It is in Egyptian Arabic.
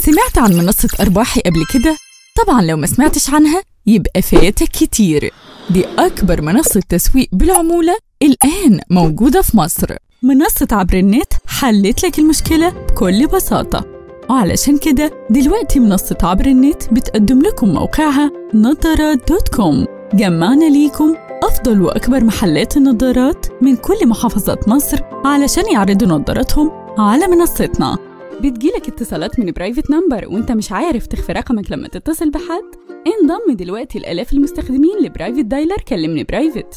سمعت عن منصة أرباحي قبل كده؟ طبعا لو ما سمعتش عنها يبقى فاتك كتير دي أكبر منصة تسويق بالعمولة الآن موجودة في مصر منصة عبر النت حلت لك المشكلة بكل بساطة وعلشان كده دلوقتي منصة عبر النت بتقدم لكم موقعها نظارات دوت كوم جمعنا ليكم أفضل وأكبر محلات النظارات من كل محافظات مصر علشان يعرضوا نظاراتهم على منصتنا بتجيلك اتصالات من برايفت نمبر وانت مش عارف تخفي رقمك لما تتصل بحد انضم دلوقتي لآلاف المستخدمين لبرايفت دايلر كلمني برايفت